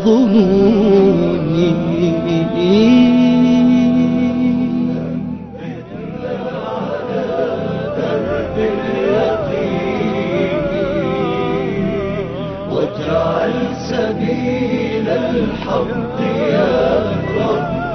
ظنوني واجعل سبيل الحق يا رب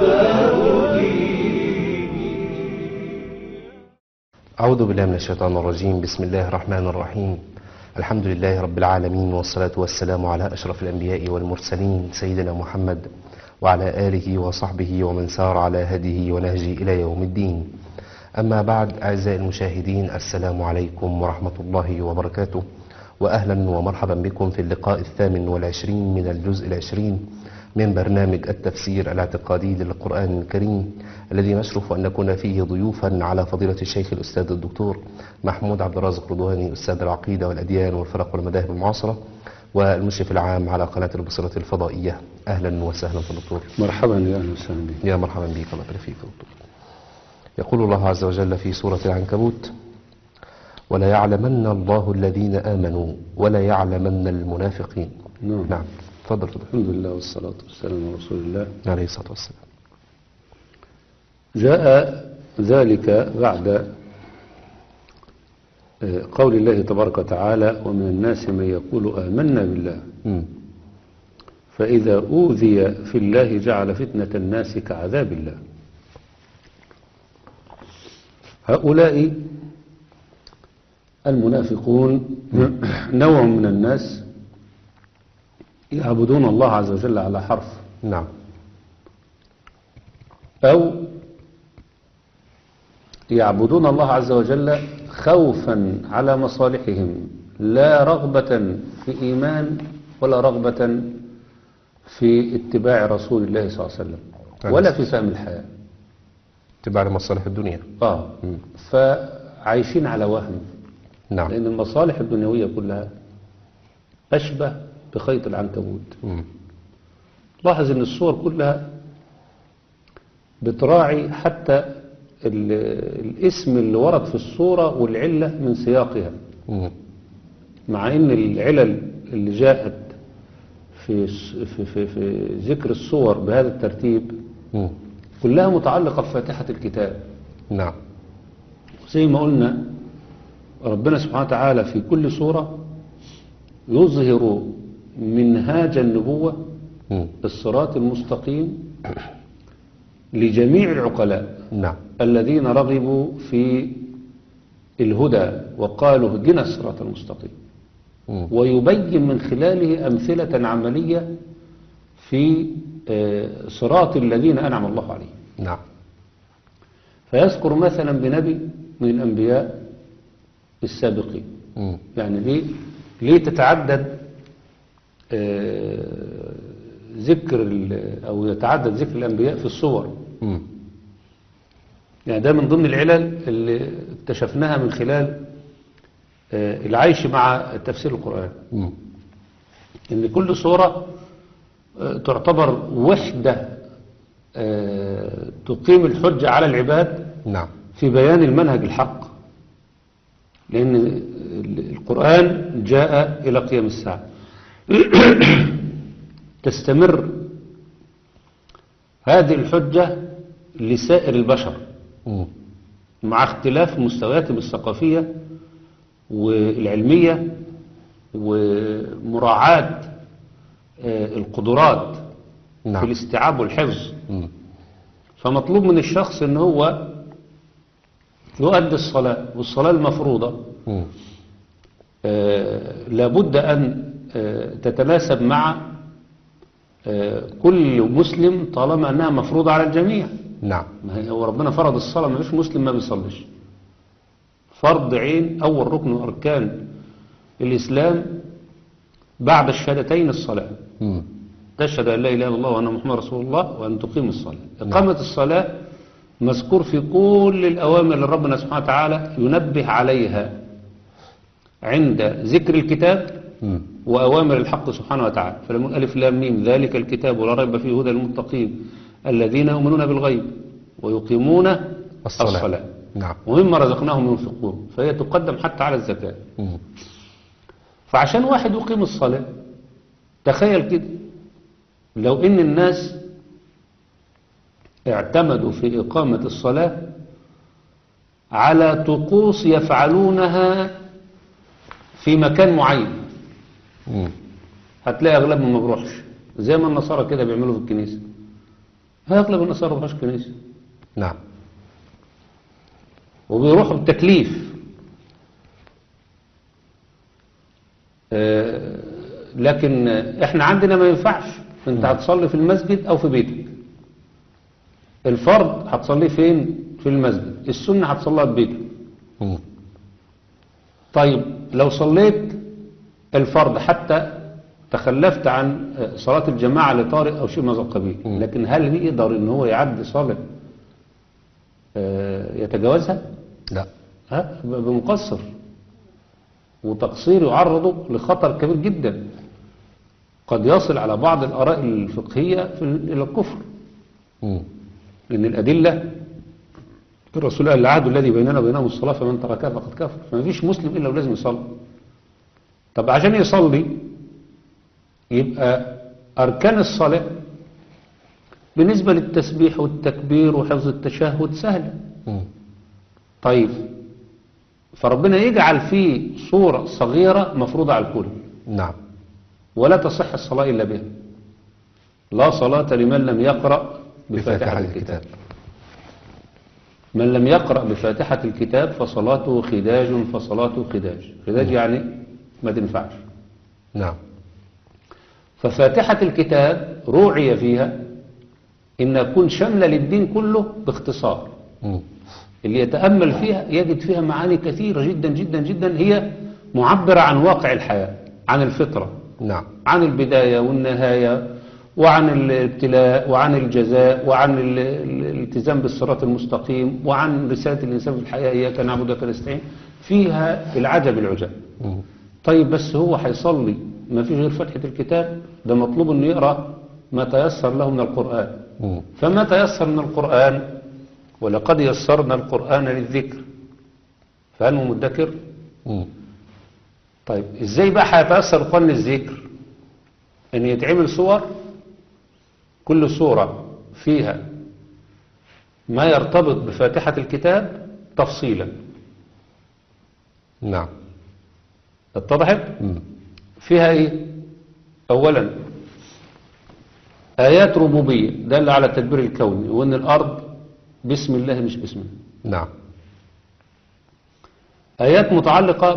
أعوذ بالله من الشيطان الرجيم بسم الله الرحمن الرحيم الحمد لله رب العالمين والصلاة والسلام على أشرف الأنبياء والمرسلين سيدنا محمد وعلى آله وصحبه ومن سار على هديه ونهجه إلى يوم الدين أما بعد أعزائي المشاهدين السلام عليكم ورحمة الله وبركاته وأهلا ومرحبا بكم في اللقاء الثامن والعشرين من الجزء العشرين من برنامج التفسير الاعتقادي للقرآن الكريم الذي نشرف أن نكون فيه ضيوفا على فضيلة الشيخ الأستاذ الدكتور محمود عبد الرازق رضواني أستاذ العقيدة والأديان والفرق والمذاهب المعاصرة والمشرف العام على قناة البصرة الفضائية أهلا وسهلا في الدكتور مرحبا يا اهلا وسهلا بك يا مرحبا بك الله يبارك فيك يا دكتور يقول الله عز وجل في سورة العنكبوت ولا يعلمن الله الذين آمنوا ولا يعلمن المنافقين نعم. نعم تفضل تفضل الحمد لله والصلاة والسلام على رسول الله عليه الصلاة والسلام جاء ذلك بعد آه، قول الله تبارك وتعالى ومن الناس من يقول آمنا بالله مم. فإذا أوذي في الله جعل فتنة الناس كعذاب الله هؤلاء المنافقون نوع من الناس يعبدون الله عز وجل على حرف نعم أو يعبدون الله عز وجل خوفا على مصالحهم لا رغبة في إيمان ولا رغبة في اتباع رسول الله صلى الله عليه وسلم ولا في فهم الحياة تبع لمصالح الدنيا آه فعايشين على وهم نعم لأن المصالح الدنيوية كلها أشبه بخيط العنكبوت مم. لاحظ ان الصور كلها بتراعي حتى ال- الاسم اللي ورد في الصورة والعلة من سياقها مم. مع ان العلل اللي جاءت في, الس- في, في, في ذكر الصور بهذا الترتيب مم. كلها متعلقة بفاتحة الكتاب نعم زي ما قلنا ربنا سبحانه وتعالى في كل صورة يظهر منهاج النبوة مم. الصراط المستقيم لجميع العقلاء نعم الذين رغبوا في الهدى وقالوا اهدنا الصراط المستقيم مم. ويبين من خلاله أمثلة عملية في آه، صراط الذين أنعم الله عليهم نعم فيذكر مثلا بنبي من الأنبياء السابقين مم. يعني ليه ليه تتعدد آه، ذكر ال- أو يتعدد ذكر الأنبياء في الصور مم. يعني ده من ضمن العلل اللي اكتشفناها من خلال آه، العيش مع تفسير القرآن مم. ان كل صورة آه، تعتبر وحدة آه، تقيم الحجة على العباد نعم في بيان المنهج الحق لأن ال- القرآن جاء إلى قيام الساعة تستمر هذه الحجة لسائر البشر مم. مع اختلاف مستوياتهم الثقافية والعلمية ومراعاة آه، القدرات في نعم الاستيعاب والحفظ مم. فمطلوب من الشخص ان هو يؤدي الصلاة والصلاة المفروضة مم. آه، لابد أن آه، تتناسب مع آه، كل مسلم طالما أنها مفروضة على الجميع نعم ما هي- هو ربنا فرض الصلاة ما فيش مسلم ما بيصليش فرض عين أول ركن من أركان الإسلام بعد الشهادتين الصلاة مم. تشهد أن لا إله إلا الله وأن محمد رسول الله وأن تقيم الصلاة إقامة الصلاة مذكور في كل الأوامر اللي ربنا سبحانه وتعالى ينبه عليها عند ذكر الكتاب مم. وأوامر الحق سبحانه وتعالى فلما يقول ألف لام ميم ذلك الكتاب ولا ريب فيه هدى للمتقين الذين يؤمنون بالغيب ويقيمون الصلاة. الصلاة نعم ومما رزقناهم ينفقون فهي تقدم حتى على الزكاة مم. فعشان واحد يقيم الصلاة تخيل كده لو ان الناس اعتمدوا في إقامة الصلاة على طقوس يفعلونها في مكان معين مم. هتلاقي أغلبهم ما بيروحش زي ما النصارى كده بيعملوا في الكنيسة أغلب النصارى ما بيروحش الكنيسة نعم وبيروحوا بتكليف آه، لكن احنا عندنا ما ينفعش انت هتصلي في المسجد او في بيتك الفرض هتصليه فين في المسجد السنة هتصليها في بيتك مم. طيب لو صليت الفرض حتى تخلفت عن آه، صلاة الجماعة لطارئ أو شيء من هذا القبيل مم. لكن هل يقدر إن هو يعدي صلاة آه، يتجاوزها؟ لا ها يبقى بمقصر وتقصير يعرضه لخطر كبير جدا قد يصل على بعض الآراء الفقهية في ال- إلى الكفر مم. لأن الأدلة الرسول قال العهد الذي بيننا وبينهم الصلاة فمن تركها فقد كفر فما فيش مسلم إلا ولازم يصلي طب عشان يصلي يبقى أركان الصلاة بالنسبة للتسبيح والتكبير وحفظ التشهد سهلة مم. طيب فربنا يجعل فيه صورة صغيرة مفروضة على الكل نعم ولا تصح الصلاة إلا بها لا صلاة لمن لم يقرأ بفاتحة الكتاب من لم يقرأ بفاتحة الكتاب فصلاته خداج فصلاته خداج خداج يعني ما تنفعش نعم ففاتحة الكتاب روعي فيها إن يكون شاملة للدين كله باختصار مم. اللي يتأمل فيها يجد فيها معاني كثيرة جدا جدا جدا هي معبرة عن واقع الحياة عن الفطرة نعم عن البداية والنهاية وعن الابتلاء وعن الجزاء وعن ال- ال- الالتزام بالصراط المستقيم وعن رسالة الإنسان في الحياة إياك نعبد وإياك نستعين فيها العجب العجاب مم. طيب بس هو هيصلي ما فيش غير فتحة الكتاب ده مطلوب انه يقرأ ما تيسر له من القرآن مم. فما تيسر من القرآن ولقد يسرنا القرآن للذكر فهل هو مدكر مم. طيب ازاي بقى هيتأثر القرآن للذكر ان يتعمل صور كل صورة فيها ما يرتبط بفاتحة الكتاب تفصيلا نعم اتضحت مم. فيها ايه اولا ايات ربوبية دل على التدبير الكوني وان الارض بسم الله مش باسم الله نعم آيات متعلقة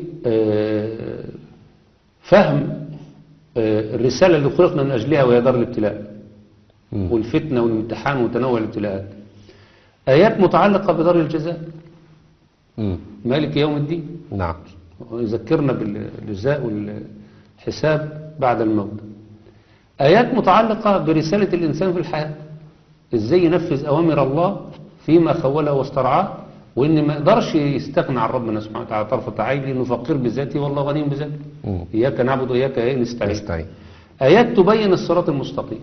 بفهم الرسالة اللي خلقنا من أجلها وهي دار الابتلاء مم. والفتنة والامتحان وتنوع الابتلاءات آيات متعلقة بدار الجزاء مم. مالك يوم الدين نعم ويذكرنا بالجزاء والحساب بعد الموت آيات متعلقة برسالة الإنسان في الحياة إزاي ينفذ أوامر الله فيما خوله واسترعاه وإن ما يقدرش يستغنى عن ربنا سبحانه وتعالى طرفة عين لأنه فقير بذاته والله غني بذاته مم. إياك نعبد وإياك إيه نستعين نستعين آيات تبين الصراط المستقيم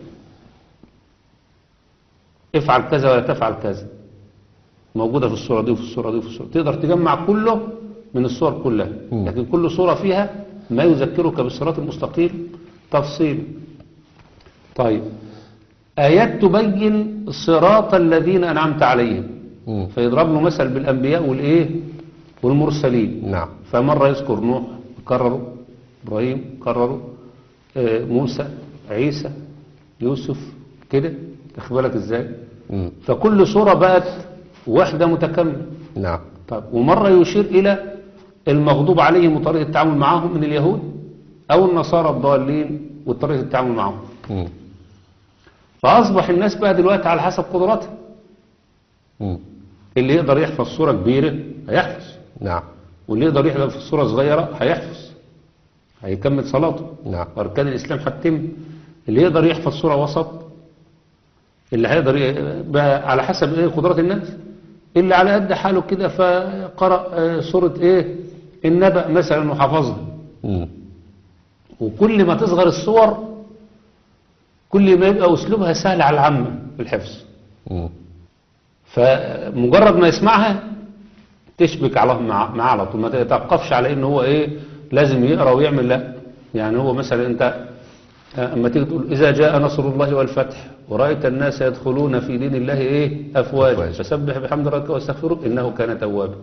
افعل كذا ولا تفعل كذا موجودة في الصورة دي وفي الصورة دي وفي الصورة تقدر تجمع كله من الصور كلها مم. لكن كل صورة فيها ما يذكرك بالصراط المستقيم تفصيل طيب آيات تبين صراط الذين أنعمت عليهم مم. فيضرب له مثل بالأنبياء والإيه والمرسلين نعم فمرة يذكر نوح كرروا إبراهيم كرروا آه، موسى عيسى يوسف كده تاخد بالك ازاي مم. فكل صورة بقت وحدة متكاملة نعم طب ومرة يشير إلى المغضوب عليهم وطريقة التعامل معهم من اليهود أو النصارى الضالين وطريقة التعامل معهم مم. فأصبح الناس بقى دلوقتي على حسب قدراتها مم. اللي يقدر يحفظ صورة كبيرة هيحفظ نعم واللي يقدر يحفظ صورة صغيرة هيحفظ هيكمل صلاته نعم أركان الإسلام هتتم اللي يقدر يحفظ صورة وسط اللي هيقدر ي- بقى على حسب ايه قدرات الناس اللي على قد حاله كده فقرأ آه، سورة ايه النبأ مثلا وحفظها مم. وكل ما تصغر الصور كل ما يبقى أسلوبها سهل على العامة في الحفظ مم. فمجرد ما يسمعها تشبك على مع معاه على طول ما يتوقفش على ان هو ايه لازم يقرا ويعمل لا يعني هو مثلا انت أما تيجي تقول إذا جاء نصر الله والفتح ورأيت الناس يدخلون في دين الله إيه أفواجا أفواجا. فسبح بحمد ربك واستغفره إنه كان توابا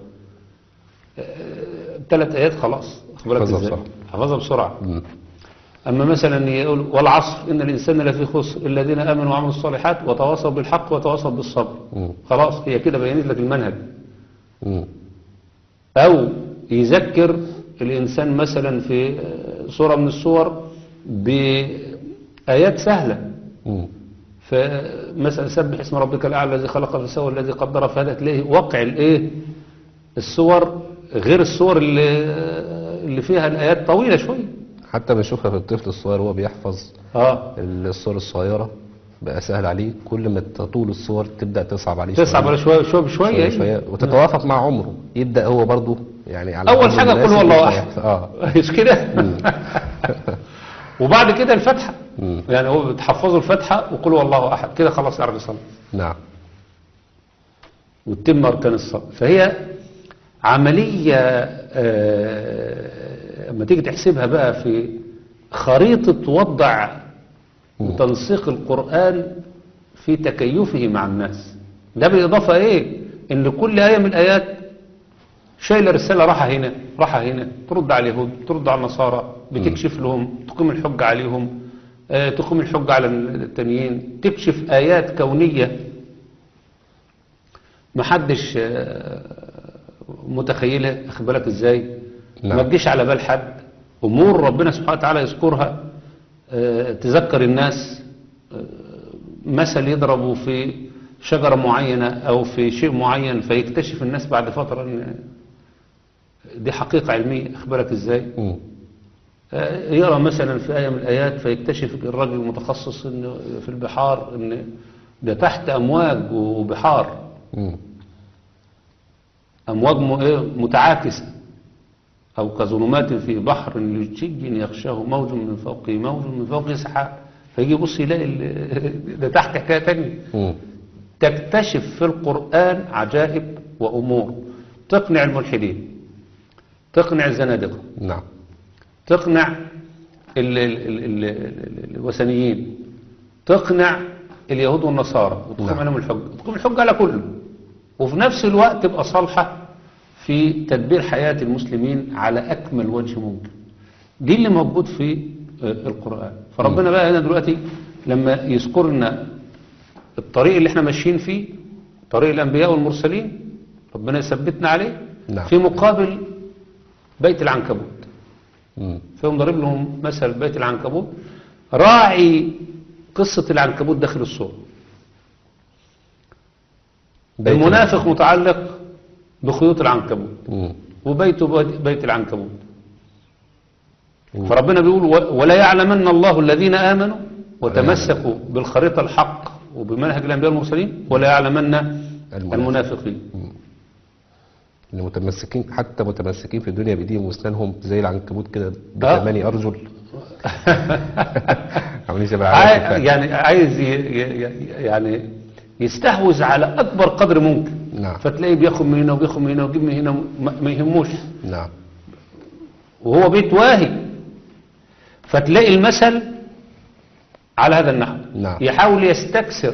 ثلاث آيات خلاص أخبرك حفظها إزاي بسرعة. حفظها بسرعة مم. أما مثلا يقول والعصر إن الإنسان لفي خسر الذين آمنوا وعملوا الصالحات وتواصوا بالحق وتواصوا بالصبر مم. خلاص هي كده بينت لك المنهج مم. أو يذكر الإنسان مثلا في صورة من الصور بآيات سهلة مم. فمثلا سبح اسم ربك الأعلى الذي خلق فسوى الذي قدر فهذا تلاقيه وقع الإيه الصور غير الصور اللي, اللي فيها الآيات طويلة شوية حتى بنشوفها في الطفل الصغير وهو بيحفظ اه الصور الصغيرة بقى سهل عليه كل ما تطول الصور تبدأ تصعب عليه تصعب على شوية شوية بشوية شوية إيه؟ شوية وتتوافق مع عمره يبدأ هو برضه يعني على أول عمر حاجة قل مناسب هو الله يبدأ أحد يحفظ. اه مش كده وبعد كده الفتحة مم. يعني هو بتحفظوا الفتحة وقل هو الله أحد كده خلاص يعرف يصلي نعم وتتم أركان الصلاة فهي عملية آه، لما تيجي تحسبها بقى في خريطة وضع وتنسيق القرآن في تكيفه مع الناس ده بالإضافة إيه إن كل آية من الآيات شايلة رسالة راحة هنا راحة هنا ترد على اليهود ترد على النصارى بتكشف لهم تقيم الحج عليهم آه، تقيم الحج على التانيين تكشف آيات كونية محدش آه، متخيلها اخد بالك ازاي نعم. ما تجيش على بال حد امور ربنا سبحانه وتعالى يذكرها آه، تذكر الناس آه، مثل يضربه في شجرة معينة او في شيء معين فيكتشف الناس بعد فترة ان دي حقيقة علمية اخد بالك ازاي مم. آه، يرى مثلا في آية من الآيات فيكتشف الراجل المتخصص إن في البحار ان ده تحت امواج وبحار مم. أمواج م- إيه؟ متعاكسة أو كظلمات في بحر لجي يغشاه موج من فوقه موج من فوقه سحاب فيجي يبص يلاقي ال- ده تحت حكاية تانية مم. تكتشف في القرآن عجائب وأمور تقنع الملحدين تقنع الزنادقة نعم تقنع ال ال ال ال ال الوثنيين تقنع اليهود والنصارى وتقوم نعم. عليهم الحج تقوم الحج على كله وفي نفس الوقت تبقى صالحة في تدبير حياة المسلمين على أكمل وجه ممكن دي اللي موجود في آه، القرآن فربنا بقى هنا دلوقتي لما يذكر لنا الطريق اللي احنا ماشيين فيه طريق الأنبياء والمرسلين ربنا يثبتنا عليه نعم. في مقابل بيت العنكبوت مم. فيقوم ضارب لهم مثل بيت العنكبوت راعي قصة العنكبوت داخل الصورة بيت المنافق متعلق بخيوط العنكبوت مم. وبيته بيت- بيت العنكبوت فربنا بيقول و- ولا يعلمن الله الذين آمنوا وتمسكوا بالخريطة الحق وبمنهج الأنبياء المرسلين ولا يعلمن المنافق. المنافقين اللي متمسكين حتى متمسكين في الدنيا بايديهم واسنانهم زي العنكبوت كده آه. بثماني ارجل عاملين شبه عاي- العنكبوت. يعني عايز ي- ي- ي- يعني يستحوذ على أكبر قدر ممكن نعم. فتلاقيه بياخد من هنا وبياخد من هنا ويجيب من هنا ما ما يهموش نعم وهو بيت واهي فتلاقي المثل على هذا النحو نعم. يحاول يستكثر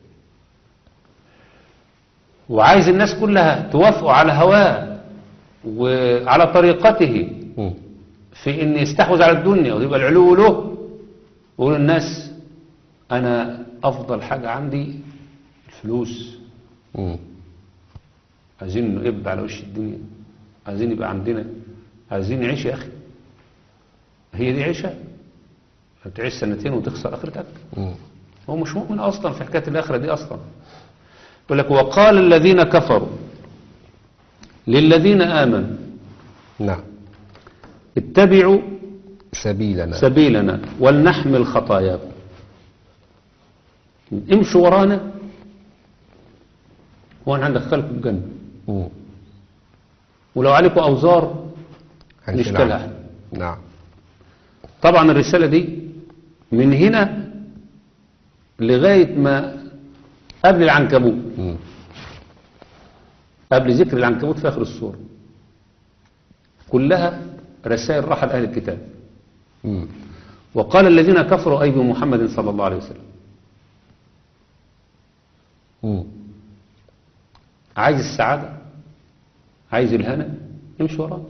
وعايز الناس كلها توافقوا على هواه وعلى طريقته مم. في ان يستحوذ على الدنيا ويبقى العلو له ويقول الناس انا افضل حاجة عندي الفلوس مم. عايزين نقب على وش الدنيا عايزين يبقى عندنا عايزين نعيش يا اخي هي دي عيشة هتعيش سنتين وتخسر اخرتك مم. هو مش مؤمن اصلا في حكاية الاخرة دي اصلا يقول لك وقال الذين كفروا للذين امنوا نعم اتبعوا سبيلنا سبيلنا ولنحمل خطاياكم امشوا ورانا وانا هندخلكم الجنة مم. ولو عليكم اوزار هنشيل نشتغل. عنه. نعم طبعا الرسالة دي من هنا لغاية ما قبل العنكبوت مم. قبل ذكر العنكبوت في آخر السورة كلها رسائل راحة لأهل الكتاب مم. وقال الذين كفروا أي بمحمد صلى الله عليه وسلم مم. عايز السعادة عايز الهنا امشي وراه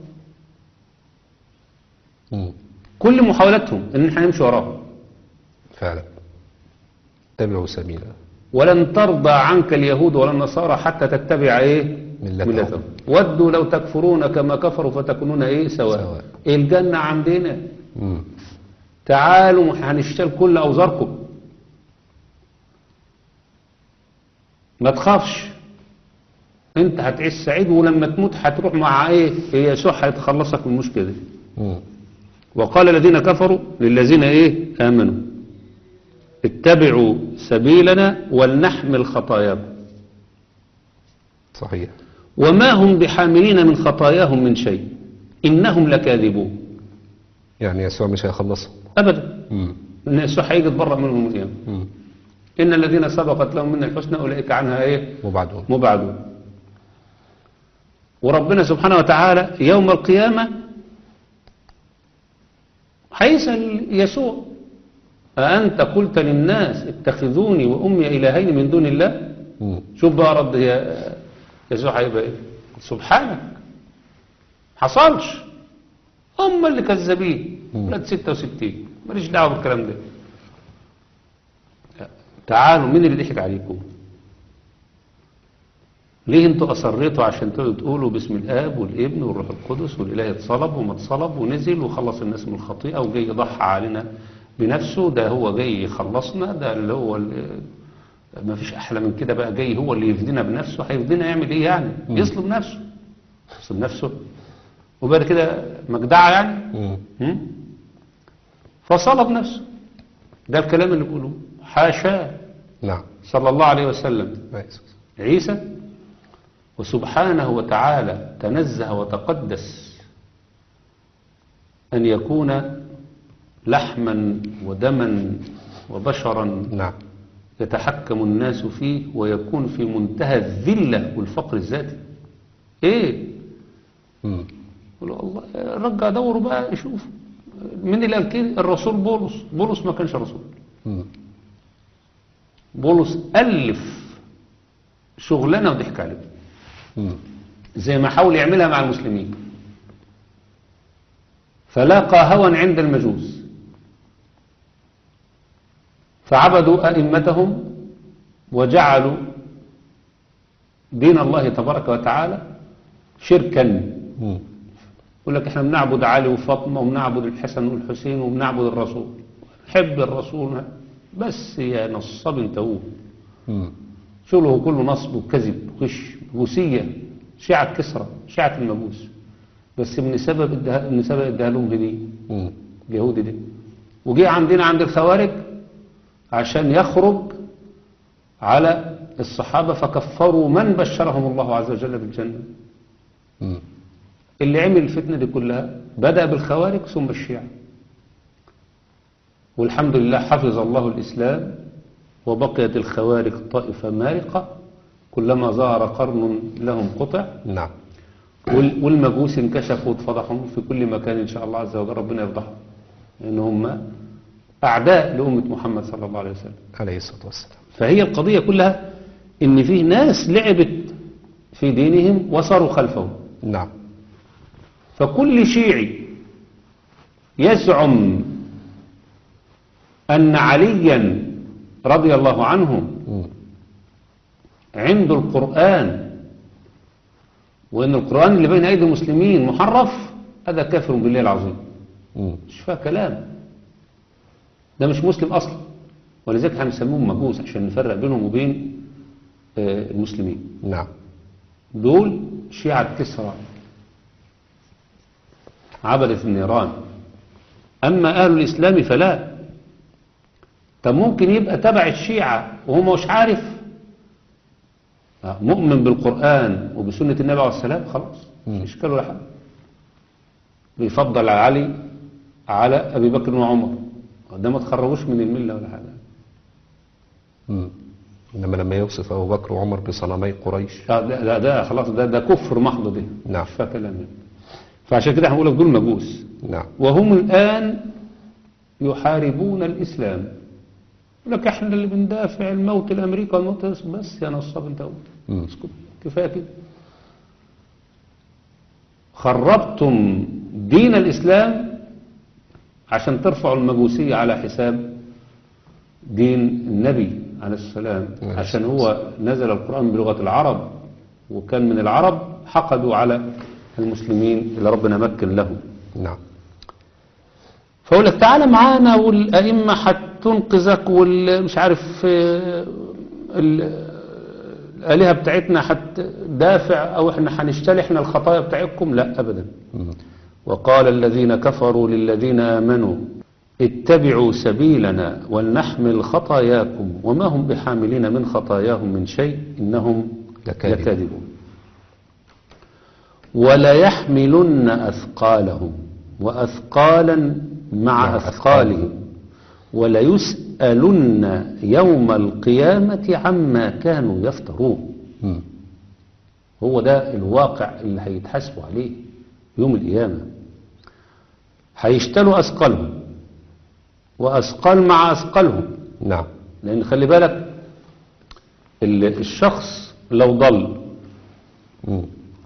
مم. كل محاولتهم ان احنا نمشي وراه فعلا اتبعوا سبيلا ولن ترضى عنك اليهود ولا النصارى حتى تتبع ايه ملتهم. ودوا لو تكفرون كما كفروا فتكونون ايه سواء, سواء. الجنة عندنا مم. تعالوا هنشتري كل اوزاركم ما تخافش انت هتعيش سعيد ولما تموت هتروح مع ايه هي يسوع هيتخلصك من المشكله دي مم. وقال الذين كفروا للذين ايه امنوا اتبعوا سبيلنا ولنحمل خطاياكم صحيح وما هم بحاملين من خطاياهم من شيء انهم لكاذبون يعني يسوع مش هيخلصهم ابدا مم. ان يسوع هيجي يتبرأ منهم يوم القيامه مم. ان الذين سبقت لهم من الحسنى اولئك عنها ايه وبعدهم مبعدون وربنا سبحانه وتعالى يوم القيامة هيسأل يسوع أأنت قلت للناس اتخذوني وأمي إلهين من دون الله مم. شوف بقى رد يا يسوع هيبقى إيه سبحانك حصلش هم اللي كذابين مم. ولاد 66 ماليش دعوه بالكلام ده تعالوا مين اللي ضحك عليكم ليه انتوا اصريتوا عشان تقعدوا تقولوا باسم الاب والابن والروح القدس والاله اتصلب وما اتصلب ونزل وخلص الناس من الخطيئه وجاي يضحى علينا بنفسه ده هو جاي يخلصنا ده اللي هو ال- ما فيش احلى من كده بقى جاي هو اللي يفدينا بنفسه هيفدينا يعمل ايه يعني يصلب نفسه يصلب نفسه وبعد كده مجدعه يعني مم. هم؟ فصلب نفسه ده الكلام اللي بيقولوه حاشاه نعم صلى الله عليه وسلم كويس. عيسى وسبحانه وتعالى تنزه وتقدس أن يكون لحما ودما وبشرا نعم يتحكم الناس فيه ويكون في منتهى الذلة والفقر الذاتي ايه مم. يقولوا الله رجع دوره بقى يشوف من اللي قال كده الرسول بولس بولس ما كانش رسول مم. بولس ألف شغلانة وضحك عليه مم. زي ما حاول يعملها مع المسلمين فلاقى هوى عند المجوس فعبدوا أئمتهم وجعلوا دين الله تبارك وتعالى شركا مم. يقول لك احنا بنعبد علي وفاطمة وبنعبد الحسن والحسين وبنعبد الرسول نحب الرسول بس يا نصاب انتهوه مم. شغله كله نصب وكذب وغش مجوسية شيعة كسرى شيعة المجوس بس من سبب ادها من سبب ادها لهم هدية مم. اليهودي دي وجي عندنا عند الخوارج عشان يخرج على الصحابة فكفروا من بشرهم الله عز وجل بالجنة مم. اللي عمل الفتنة دي كلها بدأ بالخوارج ثم الشيعة والحمد لله حفظ الله الإسلام وبقيت الخوارج طائفة مارقة كلما ظهر قرن لهم قطع نعم وال- والمجوس انكشفوا واتفضحوا في كل مكان إن شاء الله عز وجل ربنا يفضحهم لأن هم أعداء لأمة محمد صلى الله عليه وسلم عليه الصلاة والسلام فهي القضية كلها إن فيه ناس لعبت في دينهم وصاروا خلفهم نعم فكل شيعي يزعم أن عليا رضي الله عنه مم. عنده القرآن وأن القرآن اللي بين أيدي المسلمين محرف هذا كافر بالله العظيم مم. مش فيها كلام ده مش مسلم أصلا ولذلك هنسميهم مجوس عشان نفرق بينهم وبين آه، المسلمين نعم دول شيعة كسرى عبدة النيران أما أهل الإسلام فلا طب ممكن يبقى تبع الشيعة وهو مش عارف آه، مؤمن بالقرآن وبسنة النبي عليه السلام خلاص مش إشكال ولا حاجة بيفضل علي على أبي بكر وعمر ده ما تخرجوش من الملة ولا حاجة مم. إنما لما يوصف أبو بكر وعمر بصنمي قريش لا ده, ده, ده خلاص ده, ده كفر محض ده نعم. مش فيها كلام يعني. فعشان كده هنقول لك دول مجوس نعم وهم الآن يحاربون الإسلام يقول لك احنا اللي بندافع الموت الأمريكا والموت بس يا نصاب انت قلت مم. اسكت كفاية كده خربتم دين الإسلام عشان ترفعوا المجوسية على حساب دين النبي عليه السلام عليه عشان هو نزل القرآن بلغة العرب وكان من العرب حقدوا على المسلمين اللي ربنا مكن لهم نعم فأقول لك تعالى معانا والأئمة هتنقذك والمش عارف آه، ال- الآلهة بتاعتنا هتدافع أو احنا هنشتري احنا الخطايا بتاعتكم لا أبدا مم. وقال الذين كفروا للذين آمنوا اتبعوا سبيلنا ولنحمل خطاياكم وما هم بحاملين من خطاياهم من شيء إنهم لكاذبون. لكاذبون وليحملن أثقالهم وأثقالا مع مع أثقالهم وليسألن يوم القيامة عما كانوا يفترون مم. هو ده الواقع اللي هيتحاسبوا عليه يوم القيامة هيشتلوا أثقالهم وأثقال مع أثقالهم نعم لأن خلي بالك ال- الشخص لو ضل مم.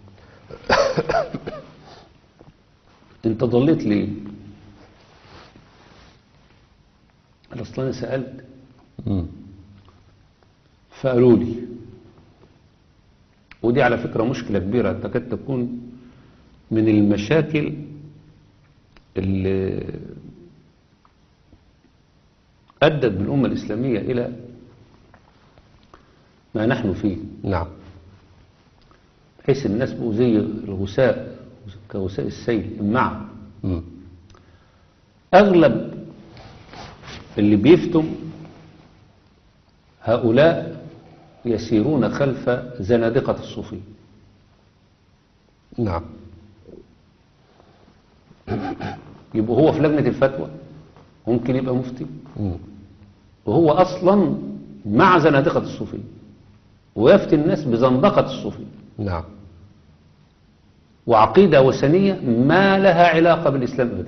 انت ضليت ليه أنا اصلا سألت مم. فقالوا لي ودي على فكرة مشكلة كبيرة تكاد تكون من المشاكل اللي أدت بالأمة الإسلامية إلى ما نحن فيه نعم بحيث الناس بقوا زي الغساء كغساء السيل مع مم. أغلب اللي بيفتم هؤلاء يسيرون خلف زنادقة الصوفية نعم يبقى هو في لجنة الفتوى ممكن يبقى مفتي مم. وهو أصلا مع زنادقة الصوفية ويفتي الناس بزندقة الصوفية نعم وعقيدة وثنية ما لها علاقة بالإسلام أبدا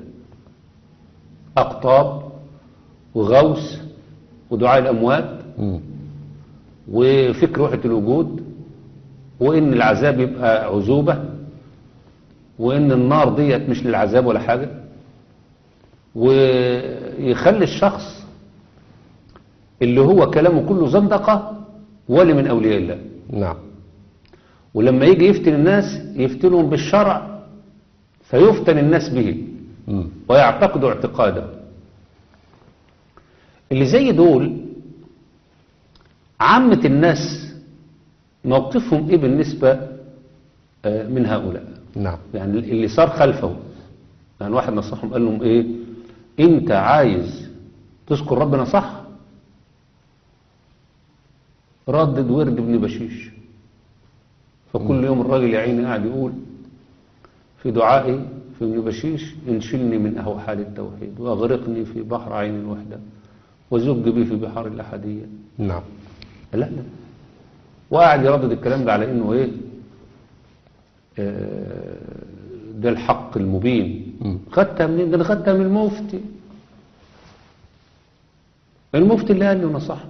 أقطاب وغوث ودعاء الأموات مم. وفكر وحدة الوجود وإن العذاب يبقى عذوبة وإن النار ديت مش للعذاب ولا حاجة ويخلي الشخص اللي هو كلامه كله زندقة ولي من أولياء الله نعم ولما يجي يفتن الناس يفتنهم بالشرع فيفتن الناس به مم. ويعتقدوا اعتقاده اللي زي دول عامة الناس موقفهم ايه بالنسبة آه، من هؤلاء نعم يعني اللي صار خلفه يعني واحد نصحهم قال لهم ايه انت عايز تذكر ربنا صح ردد ورد ابن بشيش فكل يوم الراجل يا عيني قاعد يقول في دعائي في ابن بشيش انشلني من أوحال التوحيد واغرقني في بحر عين الوحدة وزج بي في بحار الأحدية نعم لا لا وقاعد يردد الكلام ده على انه ايه آه، ده الحق المبين مم. خدتها منين ده انا خدتها من المفتي المفتي اللي قال لي ونصحني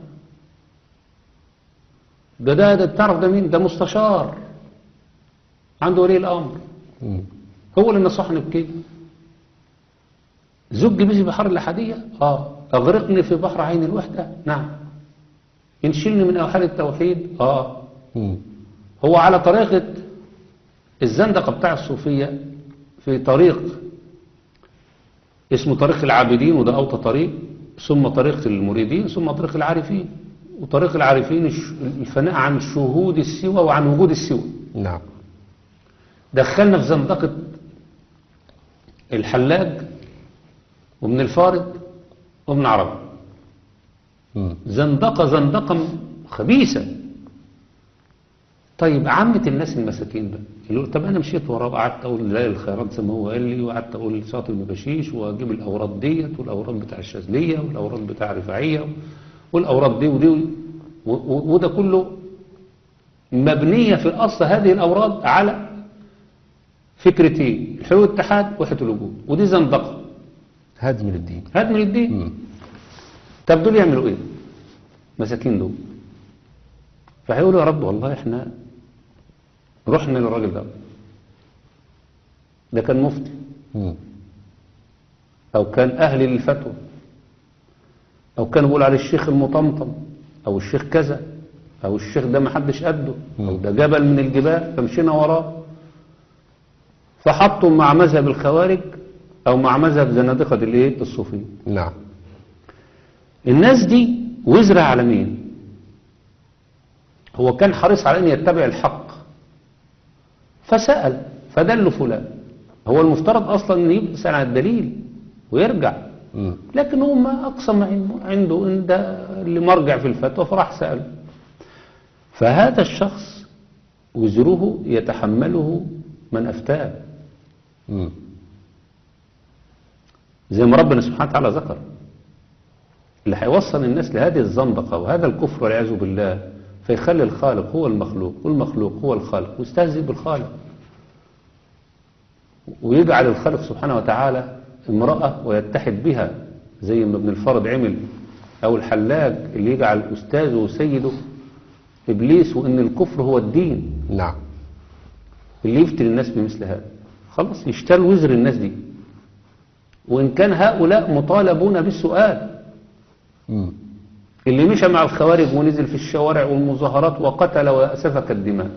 ده ده ده تعرف ده مين ده مستشار عنده ولي الامر مم. هو اللي نصحني بكده زج بي في بحر الأحدية اه اغرقني في بحر عين الوحدة نعم انشلني من أوحال التوحيد اه مم. هو على طريقة الزندقة بتاع الصوفية في طريق اسمه طريق العابدين وده أوطى طريق ثم طريق المريدين ثم طريق العارفين وطريق العارفين الش- الفناء عن شهود السوى وعن وجود السوى نعم دخلنا في زندقة الحلاج وابن الفارد وابن عربي مم. زندقة زندقة خبيثة طيب عامة الناس المساكين بقى اللي يقول طب انا مشيت وراه وقعدت اقول لا الخيرات زي ما هو قال لي وقعدت اقول صلاه المباشيش واجيب الاوراد ديت والاوراد بتاع الشاذليه والاوراد بتاع الرفاعيه والاوراد دي ودي و- و- وده كله مبنيه في الاصل هذه الاوراد على فكرتين الحلول والاتحاد وحده الوجود ودي زندقه هدم للدين هدم للدين مم. طب دول يعملوا ايه مساكين دول فهيقولوا يا رب والله احنا رحنا للراجل ده ده كان مفتي مم. او كان اهل للفتوى او كان بيقول على الشيخ المطمطم او الشيخ كذا او الشيخ ده ما حدش قده او ده جبل من الجبال فمشينا وراه فحطوا مع مذهب الخوارج او مع مذهب زنادقه الايه الصوفيه نعم الناس دي وزرها على مين هو كان حريص على ان يتبع الحق فسأل فدل فلان هو المفترض اصلا ان يسأل عن الدليل ويرجع مم. لكن هو ما اقسم عنده- عنده ان ده اللي مرجع في الفتوى فراح سأل فهذا الشخص وزره يتحمله من افتاه مم. زي ما ربنا سبحانه وتعالى ذكر اللي هيوصل الناس لهذه الزندقة وهذا الكفر والعياذ بالله فيخلي الخالق هو المخلوق والمخلوق هو الخالق ويستهزئ بالخالق ويجعل الخالق سبحانه وتعالى امرأة ويتحد بها زي ما ابن الفرد عمل أو الحلاج اللي يجعل أستاذه وسيده إبليس وإن الكفر هو الدين نعم اللي يفتن الناس بمثل هذا خلاص يشتري وزر الناس دي وإن كان هؤلاء مطالبون بالسؤال مم. اللي مشى مع الخوارج ونزل في الشوارع والمظاهرات وقتل وسفك الدماء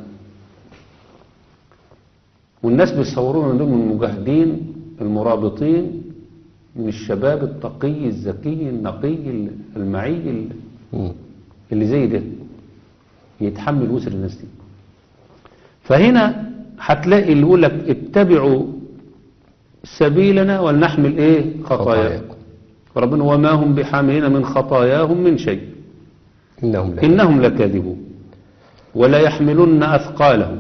والناس بيصورون دول من المجاهدين المرابطين من الشباب التقي الذكي النقي المعي مم. اللي زي ده يتحمل وزر الناس دي فهنا هتلاقي اللي يقول لك اتبعوا سبيلنا ولنحمل ايه خطاياكم خطاياكم. ربنا وما هم بحاملين من خطاياهم من شيء إنهم لا إنهم لكاذبون ولا يحملن أثقالهم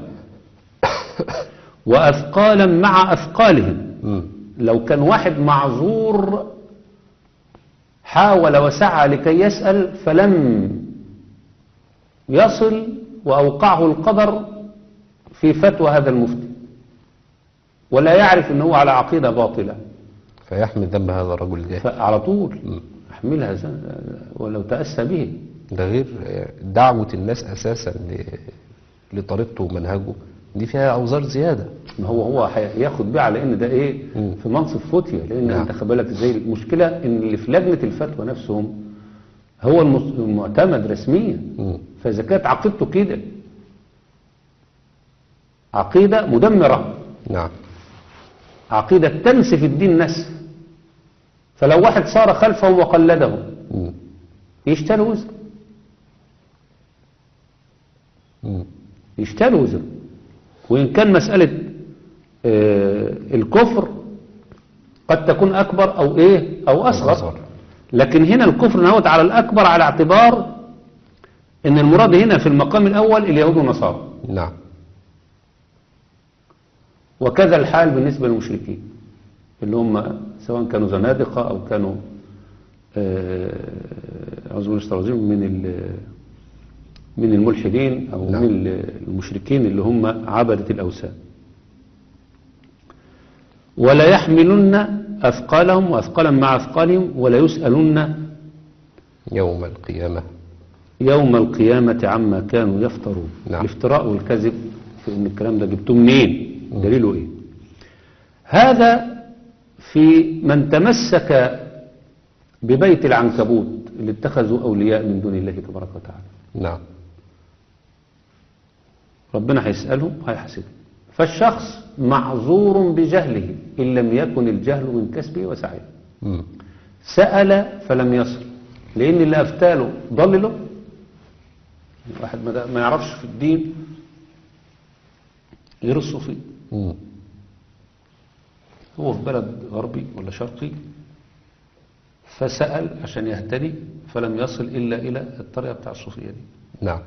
وأثقالا مع أثقالهم مم. لو كان واحد معذور حاول وسعى لكي يسأل فلم يصل وأوقعه القدر في فتوى هذا المفتي ولا يعرف أنه على عقيدة باطلة فيحمل ذنب هذا الرجل الجاهل فعلى طول مم. احملها زن- ولو تأسى به ده غير دعوة الناس أساسا ل- لطريقته ومنهجه دي فيها أوزار زيادة ما هو هو هياخد بيه على ان ده ايه مم. في منصب فتية لان نعم. انت خد بالك ازاي المشكله ان اللي في لجنه الفتوى نفسهم هو المس- المعتمد رسميا مم. فاذا كانت عقيدته كده عقيده مدمره نعم عقيده تنسف الدين نسف فلو واحد صار خلفه وقلده مم. يشتري وزر مم. يشتري وزر وإن كان مسألة آه، الكفر قد تكون أكبر أو إيه أو أصغر أصغر. لكن هنا الكفر نهوت على الأكبر على اعتبار أن المراد هنا في المقام الأول اليهود والنصارى نعم وكذا الحال بالنسبة للمشركين اللي هم سواء كانوا زنادقة أو كانوا آه، أعوذ بالله من الشيطان الرجيم من ال- من الملحدين أو نعم. من المشركين اللي هم عبدة الأوثان ولا يحملن أثقالهم وأثقالا مع أثقالهم ولا يسألن يوم القيامة يوم القيامة عما كانوا يفترون نعم. الافتراء والكذب في ان الكلام ده جبتوه منين دليله ايه هذا في من تمسك ببيت العنكبوت اللي اتخذوا اولياء من دون الله تبارك وتعالى نعم ربنا هيسألهم هيحاسبهم فالشخص معذور بجهله إن لم يكن الجهل من كسبه وسعيه مم. سأل فلم يصل لأن اللي أفتاله ضلله واحد ما ما يعرفش في الدين غير الصوفي مم. هو في بلد غربي ولا شرقي فسأل عشان يهتدي فلم يصل إلا إلى الطريقة بتاع الصوفية دي نعم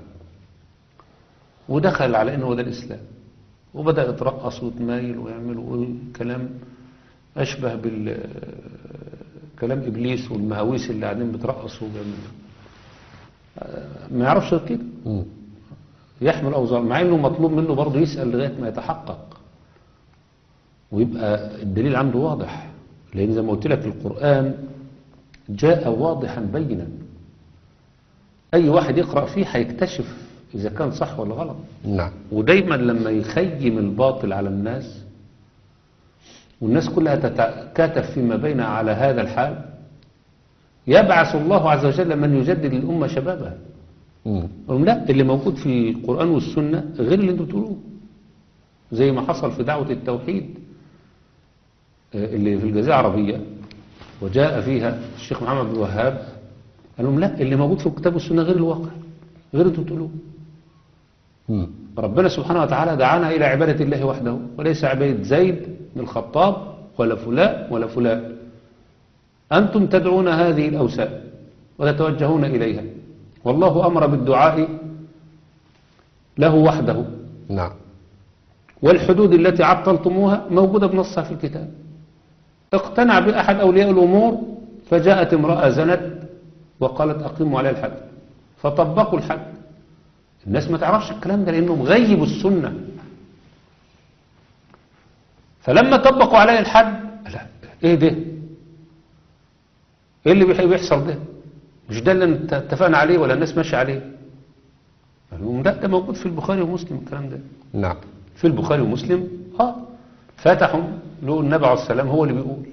ودخل على انه هو ده الاسلام وبدا يترقص ويتمايل ويعمل ويقول كلام اشبه بال كلام ابليس والمهاويس اللي قاعدين بترقصوا وبيعملوا آه، ما يعرفش غير كده مم. يحمل اوزار مع انه مطلوب منه برضه يسال لغايه ما يتحقق ويبقى الدليل عنده واضح لأن زي ما قلت لك القرآن جاء واضحا بينا أي واحد يقرأ فيه هيكتشف إذا كان صح ولا غلط نعم ودايما لما يخيم الباطل على الناس والناس كلها تتكاتف فيما بينها على هذا الحال يبعث الله عز وجل من يجدد الأمة شبابها مم. قالوا لا اللي موجود في القرآن والسنة غير اللي انتوا بتقولوه زي ما حصل في دعوة التوحيد آه، اللي في الجزيرة العربية وجاء فيها الشيخ محمد بن الوهاب قال لهم لا اللي موجود في الكتاب والسنة غير الواقع غير انتوا بتقولوه مم. ربنا سبحانه وتعالى دعانا إلى عبادة الله وحده وليس عبادة زيد بن الخطاب ولا فلان ولا فلان أنتم تدعون هذه الأوثان وتتوجهون إليها والله أمر بالدعاء له وحده نعم والحدود التي عطلتموها موجودة بنصها في الكتاب اقتنع بأحد أولياء الأمور فجاءت امرأة زنت وقالت أقيموا عليها الحد فطبقوا الحد الناس ما تعرفش الكلام ده لأنهم غيبوا السنة فلما طبقوا عليها الحد لا ايه ده ايه اللي بيح- بيحصل ده مش ده اللي انت- اتفقنا عليه ولا الناس ماشيه عليه قال لهم لا ده موجود في البخاري ومسلم الكلام ده نعم في البخاري ومسلم اه فتحوا له النبي عليه السلام هو اللي بيقول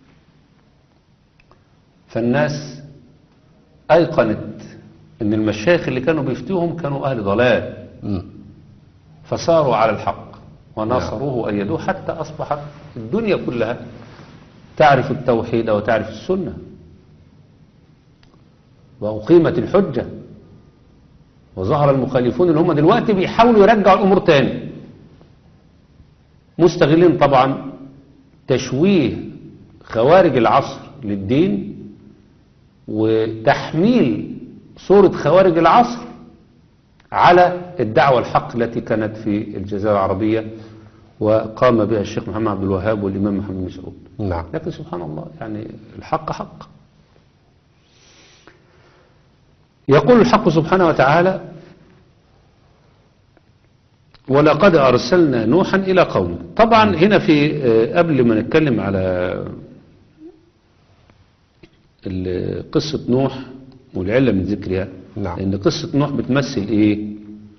فالناس ايقنت ان المشايخ اللي كانوا بيفتوهم كانوا اهل ضلال مم. فصاروا على الحق وناصروه وأيدوه حتى أصبحت الدنيا كلها تعرف التوحيد وتعرف السنة وأقيمت الحجة وظهر المخالفون اللي هم دلوقتي بيحاولوا يرجعوا الأمور تاني مستغلين طبعا تشويه خوارج العصر للدين وتحميل صورة خوارج العصر على الدعوة الحق التي كانت في الجزيرة العربية وقام بها الشيخ محمد عبد الوهاب والإمام محمد مسعود نعم لكن سبحان الله يعني الحق حق يقول الحق سبحانه وتعالى ولقد أرسلنا نوحا إلى قومه طبعا هنا في آه، قبل ما نتكلم على ال- قصة نوح والعلة من ذكرها نعم. لأن قصة نوح بتمثل إيه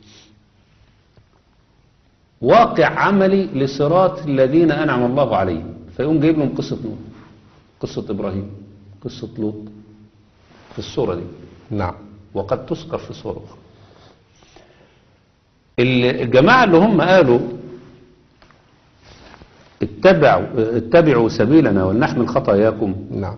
واقع عملي لصراط الذين أنعم الله عليهم فيقوم جايب لهم قصة نوح قصة إبراهيم قصة لوط في السورة دي نعم وقد تذكر في سورة أخرى ال- الجماعة اللي هم قالوا اتبعوا, اتبعوا سبيلنا ولنحمل خطاياكم نعم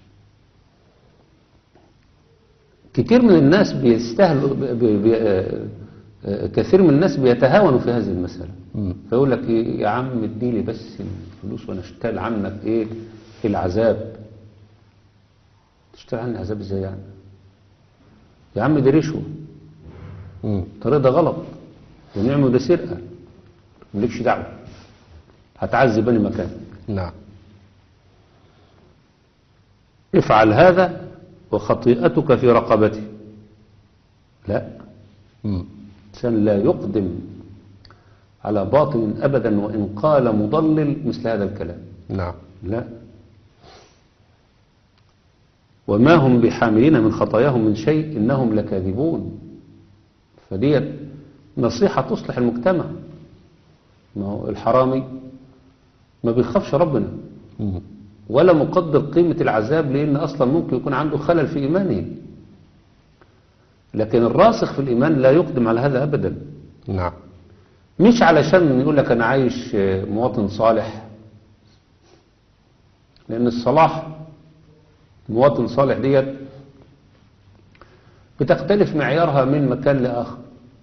كتير من الناس بيستهلوا ب- ب- ب- آه، آه، كثير من الناس بيتهاونوا في هذه المسألة مم. فيقول لك إيه يا عم اديلي بس الفلوس وانا اشتغل عنك ايه العذاب تشتغل عني عذاب ازاي يعني يا عم دي رشوه مم. الطريق ده غلط ونعمل ده سرقه مالكش دعوه هتعذب أي مكان نعم افعل هذا وخطيئتك في رقبتي لا مم. الإنسان لا يقدم على باطل أبدا وإن قال مضلل مثل هذا الكلام نعم لا وما هم بحاملين من خطاياهم من شيء إنهم لكاذبون فديت نصيحة تصلح المجتمع ما هو الحرامي ما بيخافش ربنا مم. ولا مقدر قيمة العذاب لأن أصلا ممكن يكون عنده خلل في إيمانه لكن الراسخ في الإيمان لا يقدم على هذا أبدا نعم مش علشان يقول لك أنا عايش مواطن صالح لأن الصلاح مواطن صالح ديت بتختلف معيارها من مكان لآخر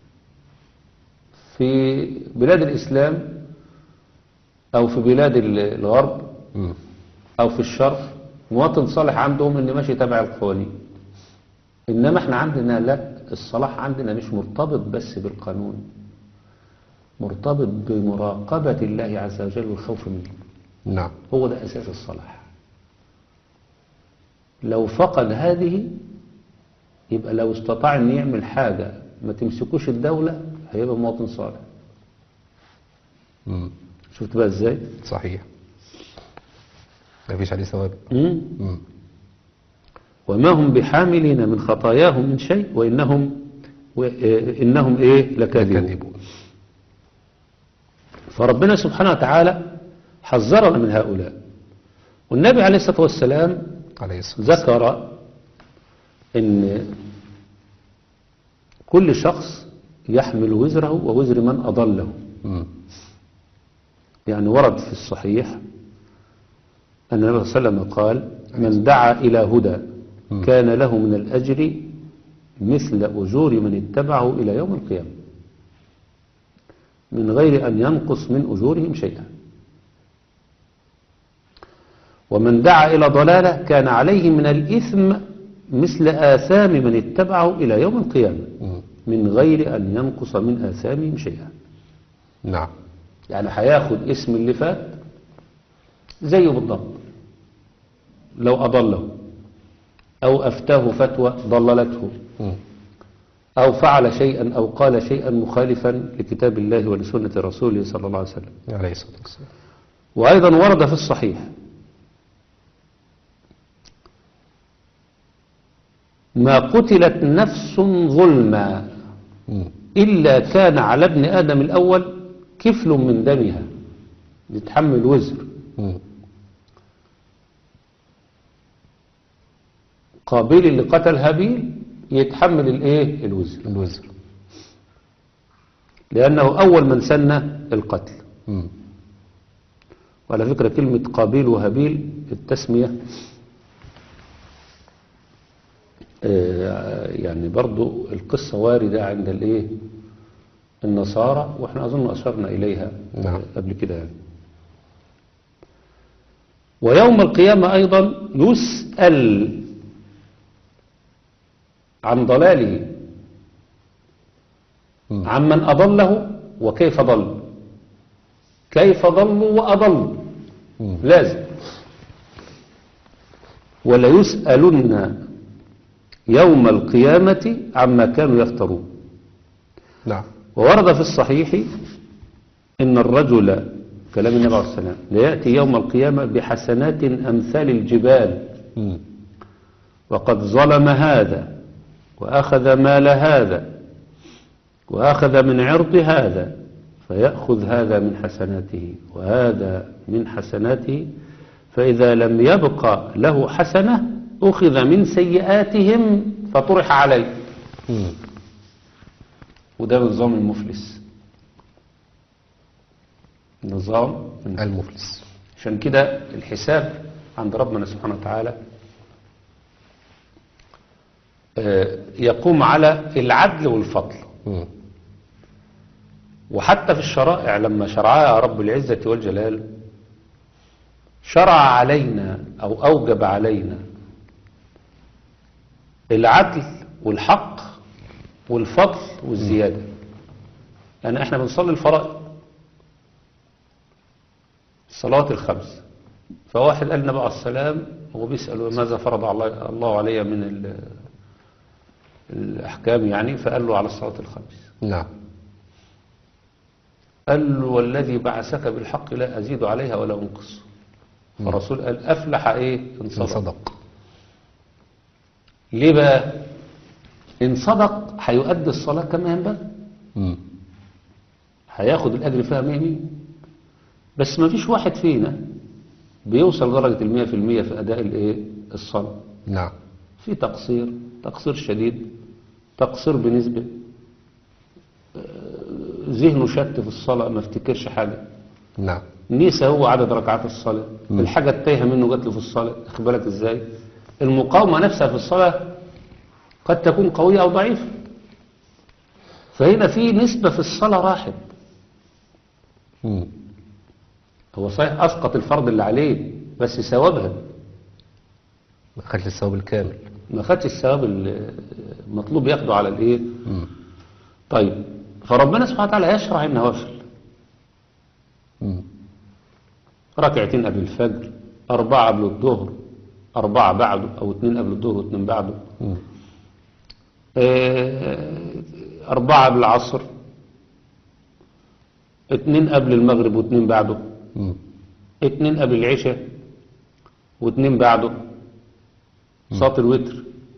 في بلاد الإسلام أو في بلاد الغرب مم. أو في الشرق مواطن صالح عندهم اللي ماشي تبع القوانين إنما احنا عندنا لا الصلاح عندنا مش مرتبط بس بالقانون مرتبط بمراقبة الله عز وجل والخوف منه نعم هو ده أساس الصلاح لو فقد هذه يبقى لو استطاع أن يعمل حاجة ما تمسكوش الدولة هيبقى مواطن صالح مم. شفت بقى ازاي صحيح ما فيش عليه ثواب مم. مم. وما هم بحاملين من خطاياهم من شيء وإنهم و- آه، إنهم إيه لكاذبون كذبوا فربنا سبحانه وتعالى حذرنا من هؤلاء والنبي عليه الصلاة والسلام عليه الصلاة والسلام ذكر ان كل شخص يحمل وزره ووزر من أضله مم. يعني ورد في الصحيح أن النبي صلى الله عليه وسلم قال من دعا إلى هدى كان له من الأجر مثل أجور من اتبعه إلى يوم القيامة من غير أن ينقص من أجورهم شيئا ومن دعا إلى ضلالة كان عليه من الإثم مثل آثام من اتبعه إلى يوم القيامة مم. من غير أن ينقص من آثامهم شيئا نعم يعني هياخد اسم اللي فات زيه بالضبط لو أضله أو أفتاه فتوى ضللته مم. أو فعل شيئا أو قال شيئا مخالفا لكتاب الله ولسنة رسوله صلى الله عليه وسلم عليه الصلاة والسلام وأيضا ورد في الصحيح ما قتلت نفس ظلما مم. إلا كان على ابن آدم الأول كفل من دمها يتحمل وزر مم. قابيل اللي قتل هابيل يتحمل الايه الوزر الوزر لأنه أول من سن القتل مم. وعلى فكرة كلمة قابيل وهابيل التسمية آه، يعني برضو القصة واردة عند الايه النصارى واحنا أظن أشرنا إليها نعم. قبل كده يعني ويوم القيامة أيضا يسأل عن ضلاله مم. عمن أضله وكيف ضل كيف ضلوا وأضلوا مم. لازم وليسألن يوم القيامة عما كانوا يفترون نعم وورد في الصحيح إن الرجل كلام النبي عليه السلام ليأتي يوم القيامة بحسنات أمثال الجبال مم. وقد ظلم هذا وأخذ مال هذا وأخذ من عرض هذا فيأخذ هذا من حسناته وهذا من حسناته فإذا لم يبق له حسنة أخذ من سيئاتهم فطرح عليه مم. وده نظام المفلس نظام المفلس عشان كده الحساب عند ربنا سبحانه وتعالى آه، يقوم على العدل والفضل مم. وحتى في الشرائع لما شرعها رب العزة والجلال شرع علينا أو أوجب علينا العدل والحق والفضل والزيادة يعني احنا بنصلي الفرائض الصلوات الخمس فواحد قال النبي عليه السلام هو بيسأل ماذا فرض الله الله علي من ال- الأحكام يعني فقال له على الصلاة الخمس نعم قال له والذي بعثك بالحق لا أزيد عليها ولا أنقص فالرسول قال أفلح إيه إن إن صدق صدق ليه بقى إن صدق هيؤدي الصلاة كما ينبغي مم. هياخد الأجر فيها مية مية بس ما فيش واحد فينا بيوصل درجة المية في المية في أداء الإيه الصلاة نعم في تقصير تقصير شديد تقصير بنسبة آه، ذهنه شت في الصلاة ما افتكرش حاجة نعم نيسى هو عدد ركعات الصلاة مم. الحاجة التايهة منه جات له في الصلاة واخد بالك ازاي المقاومة نفسها في الصلاة قد تكون قوية أو ضعيفة فهنا في نسبة في الصلاة راحت مم. هو صحيح أسقط الفرض اللي عليه بس ثوابها ما خدش الثواب الكامل ما خدش الثواب المطلوب ياخده على الايه مم. طيب فربنا سبحانه وتعالى يشرع النوافل مم. ركعتين قبل الفجر أربعة قبل الظهر أربعة بعده أو اتنين قبل الظهر واتنين بعده مم. آه، أربعة قبل العصر اتنين قبل المغرب واتنين بعده مم. اتنين قبل العشاء واثنين بعده صلاة الوتر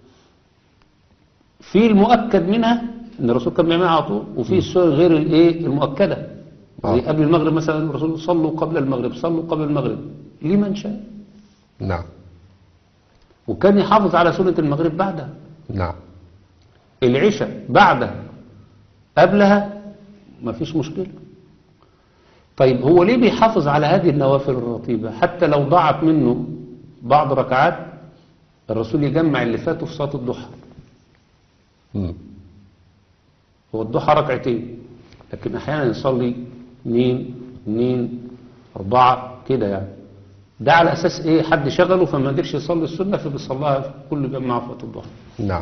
في المؤكد منها ان الرسول كان بيعملها على طول وفي السنن غير الايه المؤكده آه. زي قبل المغرب مثلا الرسول صلوا قبل المغرب صلوا قبل المغرب لمن شاء نعم وكان يحافظ على سنة المغرب بعدها نعم العشاء بعدها قبلها ما فيش مشكلة طيب هو ليه بيحافظ على هذه النوافل الرطيبة حتى لو ضاعت منه بعض ركعات الرسول يجمع اللي فاتوا في صلاة الضحى مم. هو الضحى ركعتين لكن احيانا يصلي اثنين اثنين اربعة كده يعني ده على اساس ايه حد شغله فما قدرش يصلي السنة فبيصليها كل جماعة في وقت الضحى نعم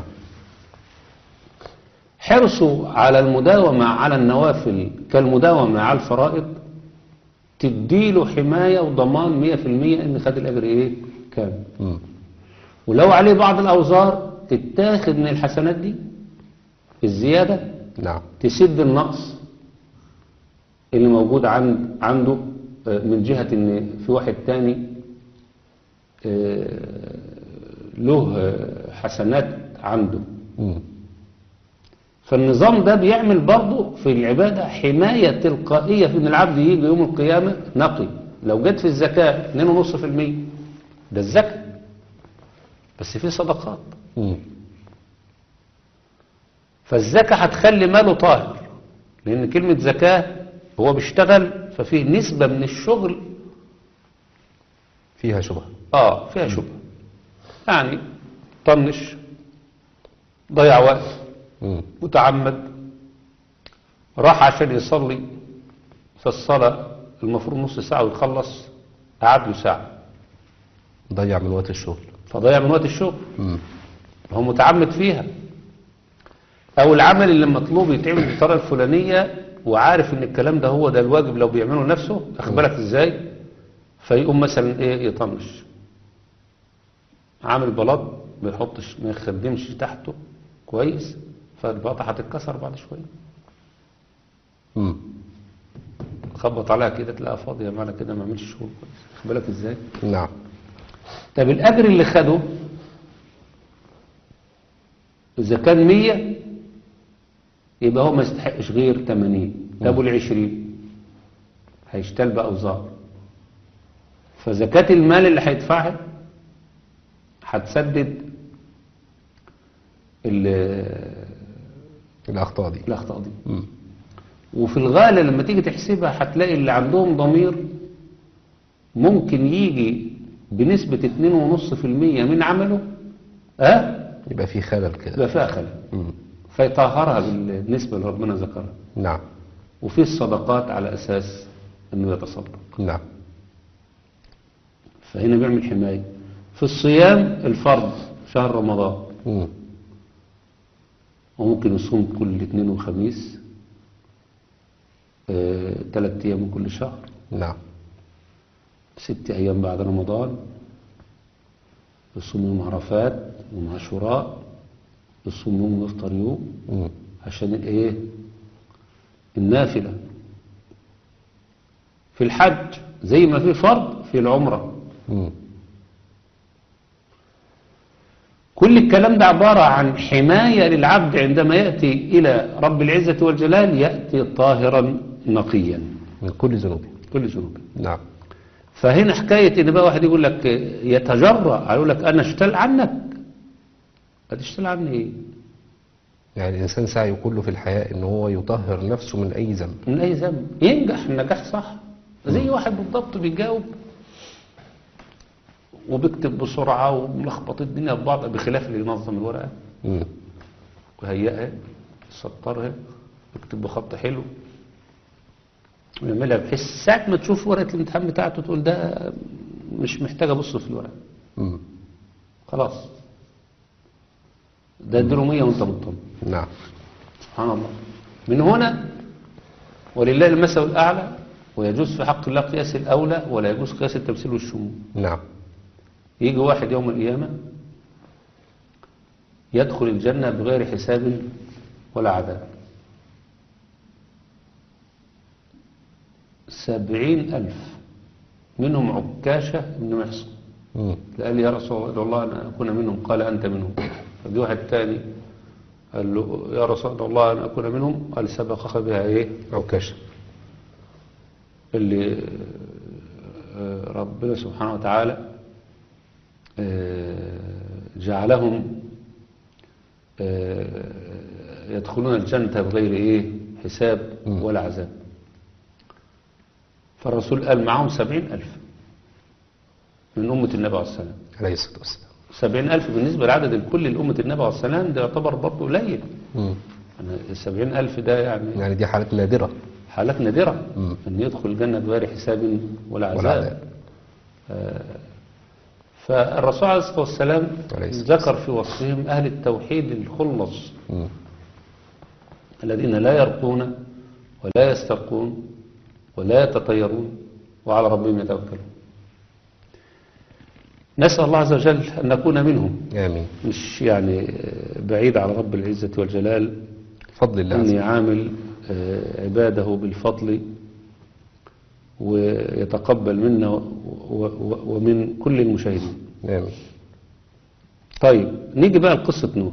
حرصه على المداومة على النوافل كالمداومة على الفرائض تديله حماية وضمان مية في المية ان خد الاجر ايه كامل مم. ولو عليه بعض الاوزار تتاخد من الحسنات دي الزيادة نعم تسد النقص اللي موجود عند عنده آه، من جهة ان في واحد تاني آه، له آه، حسنات عنده مم. فالنظام ده بيعمل برضه في العبادة حماية تلقائية في ان العبد يجي يوم القيامة نقي لو جت في الزكاة 2.5% ده الزكاة بس في صدقات مم. فالزكاة هتخلي ماله طاهر لأن كلمة زكاة هو بيشتغل ففيه نسبة من الشغل فيها شبهة اه فيها شبهة يعني طنش ضيع وقت مم. متعمد راح عشان يصلي فالصلاة المفروض نص ساعة ويخلص قعد له ساعة ضيع من وقت الشغل فضيع من وقت الشغل مم. هو متعمد فيها او العمل اللي مطلوب يتعمل بالطريقه الفلانيه وعارف ان الكلام ده هو ده الواجب لو بيعمله نفسه اخبرك ازاي فيقوم مثلا ايه يطنش عامل بلاط ما يحطش ما يخدمش تحته كويس فالبلاطه هتتكسر بعد شويه مم. خبط عليها كده تلاقيها فاضيه معنى كده ما عملش شغل كويس اخبرك ازاي نعم طب الأجر اللي خده إذا كان مية يبقى هو ما يستحقش غير 80 طب والعشرين هيشتال بأوزار فزكاة المال اللي هيدفعها هتسدد ال- الأخطاء دي الأخطاء دي مم. وفي الغالة لما تيجي تحسبها هتلاقي اللي عندهم ضمير ممكن يجي بنسبة 2.5% من عمله اه يبقى في خلل كده يبقى فيها خلل مم. فيطهرها بالنسبة اللي ربنا ذكرها نعم وفي الصدقات على أساس أنه يتصدق نعم فهنا بيعمل حماية في الصيام الفرض شهر رمضان مم. وممكن يصوم كل اثنين وخميس آه، ثلاث أيام من كل شهر نعم ست أيام بعد رمضان يصوم يوم عرفات يوم عاشوراء يصوم يوم ويفطر يوم مم. عشان الايه النافلة في الحج زي ما في فرض في العمرة مم. كل الكلام ده عبارة عن حماية للعبد عندما يأتي إلى رب العزة والجلال يأتي طاهرا نقيا من كل ذنوبه كل ذنوب نعم فهنا حكاية ان بقى واحد يقول لك يتجرأ يقول لك انا اشتل عنك هتشتل عني ايه يعني الإنسان سعيه كله في الحياة إن هو يطهر نفسه من أي ذنب من اي ذنب ينجح النجاح صح زي واحد بالضبط بيجاوب وبيكتب بسرعة وملخبط الدنيا في بعض بخلاف اللي ينظم الورقة مم. ويهيئها يسطرها يكتب بخط حلو ويعملها بحيث ساعة ما تشوف ورقة الامتحان بتاعته تقول ده مش محتاج ابص في الورقة مم. خلاص ده اديله 100 وانت مطمن نعم سبحان الله من هنا ولله المثل الأعلى ويجوز في حق الله قياس الأولى ولا يجوز قياس التمثيل والشمول نعم يجي واحد يوم القيامة يدخل الجنة بغير حساب ولا عذاب سبعين ألف منهم عكاشة بن محصن مم. لا قال لي يا رسول الله الله أنا أكون منهم قال أنت منهم فجي واحد تاني قال له يا رسول الله أنا أكون منهم قال سبقك بها إيه عكاشة اللي آه، ربنا سبحانه وتعالى آه، جعلهم آه، يدخلون الجنة بغير إيه حساب ولا عذاب فالرسول قال معهم سبعين ألف من أمة النبي عليه السلام عليه الصلاة والسلام سبعين ألف بالنسبة لعدد الكل لأمة النبي عليه السلام ده يعتبر برضه قليل مم. يعني السبعين ألف ده يعني يعني دي حالات نادرة حالات نادرة مم. أن يدخل الجنة بغير حساب ولا عذاب, ولا عذاب. فالرسول عليه الصلاة والسلام عليه الصلاة ذكر في وصفهم أهل التوحيد الخلص مم. الذين لا يرقون ولا يسترقون ولا يتطيرون وعلى ربهم يتوكلون نسأل الله عز وجل أن نكون منهم آمين مش يعني بعيد على رب العزة والجلال فضل الله عز أن وجل يعامل آه، عباده بالفضل ويتقبل منا و- و- ومن كل المشاهدين آمين طيب نيجي بقى لقصة نوح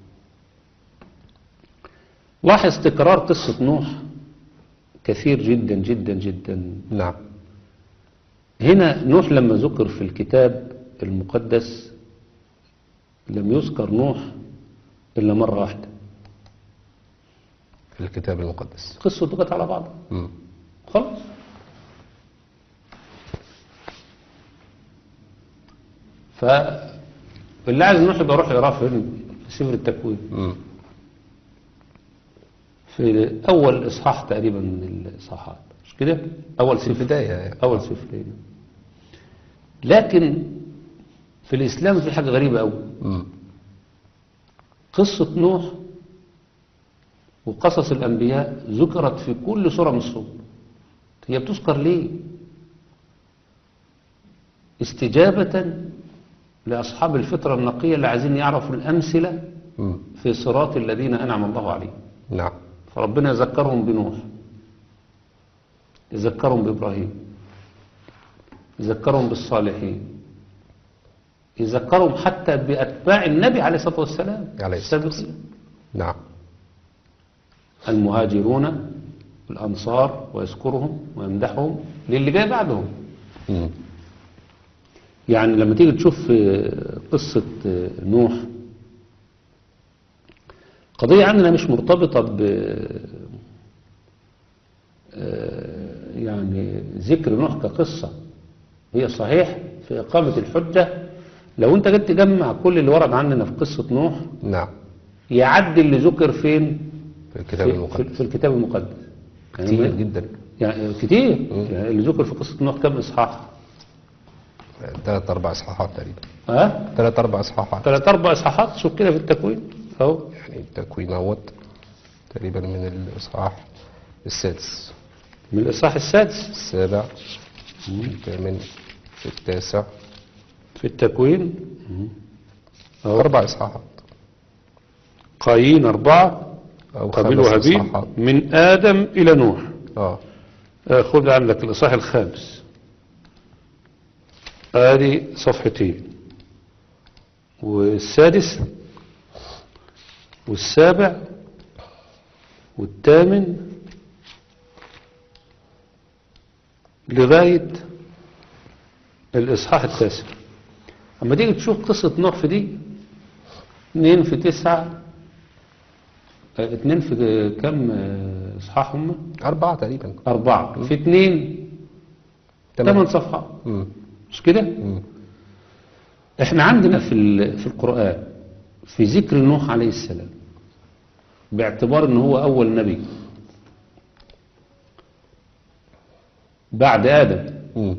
لاحظ تكرار قصة نوح كثير جدا جدا جدا نعم هنا نوح لما ذكر في الكتاب المقدس لم يذكر نوح إلا مرة واحدة في الكتاب المقدس قصة جت على بعضها مم. خلاص فاللي عايز نروح يبقى يروح يقراه فين في سفر التكوين مم. في اول اصحاح تقريبا من الاصحاحات مش كده اول في سفر البداية يعني. اول سفر لكن في الاسلام في حاجه غريبه قوي مم. قصه نوح وقصص الانبياء ذكرت في كل سوره من الصور هي بتذكر ليه استجابة لأصحاب الفطرة النقية اللي عايزين يعرفوا الأمثلة مم. في صراط الذين أنعم الله عليهم نعم فربنا يذكرهم بنوح يذكرهم بإبراهيم يذكرهم بالصالحين يذكرهم حتى بأتباع النبي عليه الصلاة والسلام عليه الصلاة السابقين نعم المهاجرون الأنصار ويذكرهم ويمدحهم للي جاي بعدهم مم. يعني لما تيجي تشوف آه، قصة آه، نوح قضية عندنا مش مرتبطة ب آه، يعني ذكر نوح كقصة هي صحيح في إقامة الحجة لو أنت جيت تجمع كل اللي ورد عندنا في قصة نوح نعم يعدي اللي ذكر فين في الكتاب في, في, المقدس في الكتاب المقدس كتير يعني جدا يعني كتير يعني اللي ذكر في قصة نوح كم إصحاح ثلاث أربع إصحاحات تقريبا ها ثلاث أربع إصحاحات ثلاث أربع إصحاحات شوف كده في التكوين أهو يعني التكوين اهوت تقريبا من الإصحاح السادس من الإصحاح السادس السابع الثامن التاسع في التكوين أهو. أربع إصحاحات قايين أربعة أو قابيل خمس وهابيل إصحاحات من آدم إلى نوح اه آه، خد عندك الإصحاح الخامس آدي صفحتين والسادس والسابع والثامن لغاية الإصحاح التاسع أما تيجي تشوف قصة نوح في دي اتنين في تسعة اه، اتنين في كم اه، إصحاح هم؟ أربعة تقريبا أربعة في اتنين تمام. ثمان صفحات مم. مش كده؟ مم. احنا عندنا في ال- في القرآن في ذكر نوح عليه السلام باعتبار ان هو اول نبي بعد ادم مم.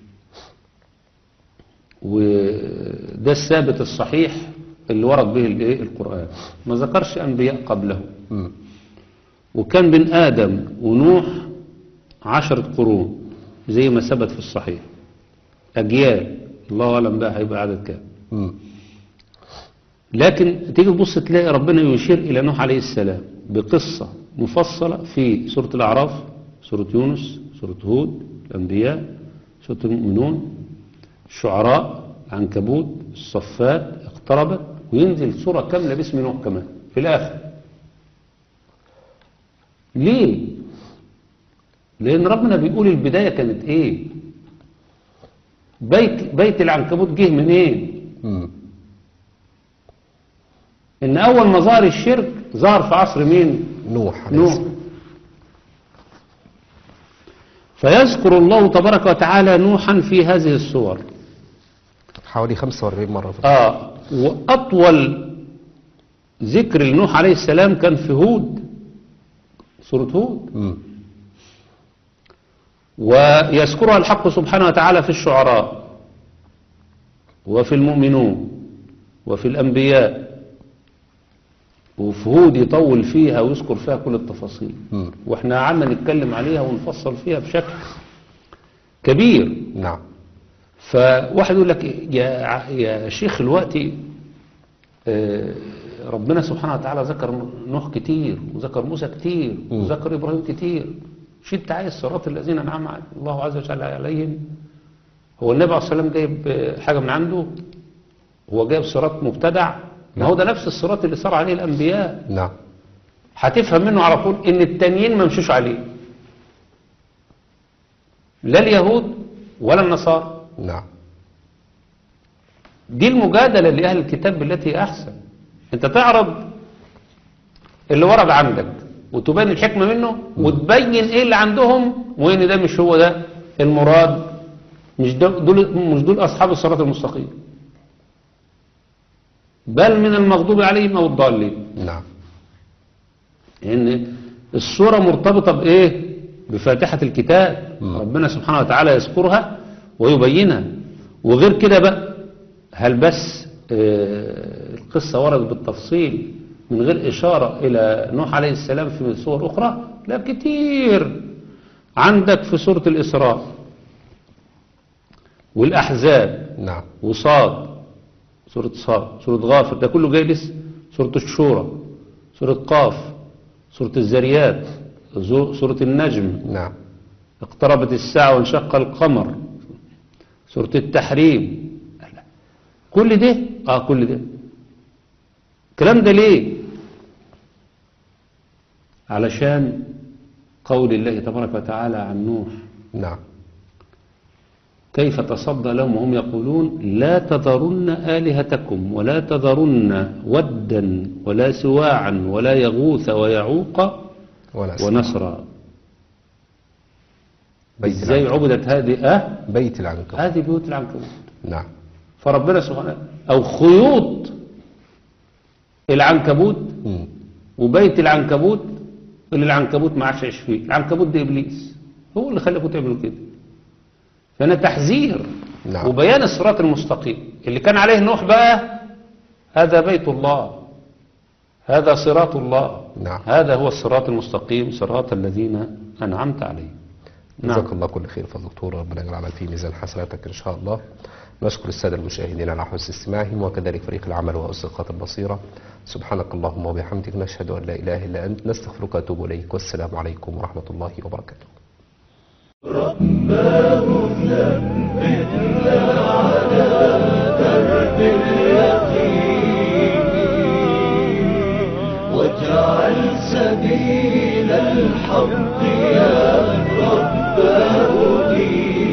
وده الثابت الصحيح اللي ورد به الايه القرآن ما ذكرش انبياء قبله مم. وكان بين ادم ونوح عشرة قرون زي ما ثبت في الصحيح اجيال الله اعلم بقى هيبقى عدد كام مم. لكن تيجي تبص تلاقي ربنا يشير إلى نوح عليه السلام بقصة مفصلة في سورة الأعراف سورة يونس سورة هود الأنبياء سورة المؤمنون الشعراء عنكبوت الصفات اقتربت وينزل سورة كاملة باسم نوح كمان في الآخر ليه؟ لأن ربنا بيقول البداية كانت إيه؟ بيت, بيت العنكبوت جه من إيه؟ مم. إن أول ما ظهر الشرك ظهر في عصر مين؟ نوح عليه نوح السلام. فيذكر الله تبارك وتعالى نوحا في هذه السور حوالي 45 مرة في آه وأطول ذكر لنوح عليه السلام كان في هود سورة هود مم. ويذكرها الحق سبحانه وتعالى في الشعراء وفي المؤمنون وفي الأنبياء وفي هود يطول فيها ويذكر فيها كل التفاصيل مم. واحنا قعدنا نتكلم عليها ونفصل فيها بشكل كبير نعم فواحد يقول لك يا ع- يا شيخ الوقتي آه، ربنا سبحانه وتعالى ذكر نوح كتير وذكر موسى كتير مم. وذكر ابراهيم كتير مش انت عايز صراط الذين انعم الله عز وجل عليهم هو النبي عليه الصلاه والسلام جايب آه، حاجه من عنده هو جايب صراط مبتدع ما هو ده نفس الصراط اللي صار عليه الانبياء نعم هتفهم منه على طول ان التانيين ما مشوش عليه لا اليهود ولا النصارى نعم دي المجادلة لأهل الكتاب بالتي أحسن أنت تعرض اللي ورد عندك وتبين الحكمة منه وتبين إيه اللي عندهم وإن ده مش هو ده المراد مش دول, دول مش دول أصحاب الصراط المستقيم بل من المغضوب عليهم أو الضالين نعم ان الصورة مرتبطة بإيه بفاتحة الكتاب مم. ربنا سبحانه وتعالى يذكرها ويبينها وغير كده بقى هل بس آه، القصة وردت بالتفصيل من غير إشارة إلى نوح عليه السلام في صور أخرى لا كتير عندك في سورة الإسراء والأحزاب نعم وصاد سورة صاد سورة غافر ده كله جاي لسه سورة الشورى سورة قاف سورة الزريات زو- سورة النجم نعم اقتربت الساعة وانشق القمر سورة التحريم كل ده اه كل ده الكلام ده ليه علشان قول الله تبارك وتعالى عن نوح نعم كيف تصدى لهم وهم يقولون لا تذرن آلهتكم ولا تذرن ودا ولا سواعا ولا يغوث ويعوق ولا أسمع. ونصرا بيت ازاي العنكبوت عبدت هذه اه بيت العنكبوت هذه بيوت العنكبوت نعم فربنا سبحانه او خيوط العنكبوت مم. وبيت العنكبوت اللي العنكبوت ما عادش يعيش فيه العنكبوت ده ابليس هو اللي خلاكم تعملوا كده فانا تحذير نعم. وبيان الصراط المستقيم اللي كان عليه نوح بقى هذا بيت الله هذا صراط الله نعم. هذا هو الصراط المستقيم صراط الذين انعمت عليهم جزاك الله كل خير فضل دكتور ربنا يجعل العمل في ميزان حسناتك ان شاء الله نشكر الساده المشاهدين على حسن استماعهم وكذلك فريق العمل واصدقاء البصيره سبحانك اللهم وبحمدك نشهد ان لا اله الا انت نستغفرك ونتوب اليك والسلام عليكم ورحمه الله وبركاته واجعل سبيل الحق